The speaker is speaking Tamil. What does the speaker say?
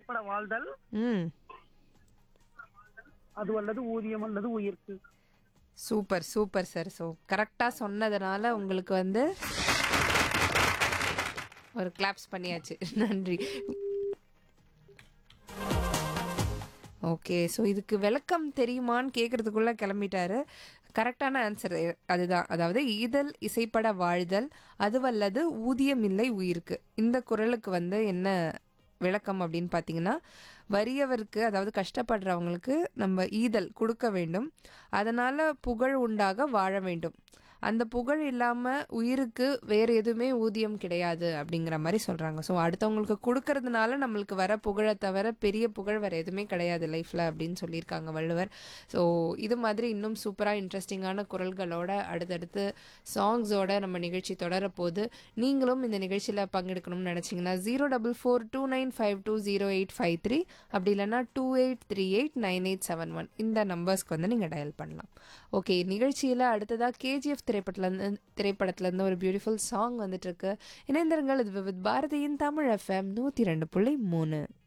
இசைப்பட வாழ்தல் ம் அது அல்லது ஊதியம் அல்லது உயிர்க்கு சூப்பர் சூப்பர் சார் ஸோ கரெக்டாக சொன்னதுனால உங்களுக்கு வந்து ஒரு கிளாப்ஸ் பண்ணியாச்சு நன்றி ஓகே ஸோ இதுக்கு விளக்கம் தெரியுமான்னு கேட்குறதுக்குள்ளே கிளம்பிட்டாரு கரெக்டான ஆன்சர் அதுதான் அதாவது ஈதல் இசைப்பட வாழ்தல் அதுவல்லது ஊதியம் இல்லை உயிருக்கு இந்த குரலுக்கு வந்து என்ன விளக்கம் அப்படின்னு பார்த்தீங்கன்னா வறியவருக்கு அதாவது கஷ்டப்படுறவங்களுக்கு நம்ம ஈதல் கொடுக்க வேண்டும் அதனால் புகழ் உண்டாக வாழ வேண்டும் அந்த புகழ் இல்லாமல் உயிருக்கு வேறு எதுவுமே ஊதியம் கிடையாது அப்படிங்கிற மாதிரி சொல்கிறாங்க ஸோ அடுத்தவங்களுக்கு கொடுக்கறதுனால நம்மளுக்கு வர புகழை தவிர பெரிய புகழ் வேறு எதுவுமே கிடையாது லைஃப்பில் அப்படின்னு சொல்லியிருக்காங்க வள்ளுவர் ஸோ இது மாதிரி இன்னும் சூப்பராக இன்ட்ரெஸ்டிங்கான குரல்களோட அடுத்தடுத்து சாங்ஸோட நம்ம நிகழ்ச்சி தொடர போது நீங்களும் இந்த நிகழ்ச்சியில் பங்கெடுக்கணும்னு நினச்சிங்கன்னா zero double four two nine five two zero eight five three அப்படி இல்லைன்னா two eight three eight nine eight seven one இந்த நம்பர்ஸ்க்கு வந்து நீங்கள் டயல் பண்ணலாம் ஓகே நிகழ்ச்சியில் அடுத்ததாக கேஜிஎஃப் திரைப்படத்துலேருந்து திரைப்படத்துலேருந்து ஒரு பியூட்டிஃபுல் சாங் வந்துட்டு இருக்கு இணைந்திருங்கள் இது வித் பாரதியின் தமிழ் எஃப்எம் நூற்றி ரெண்டு புள்ளி மூணு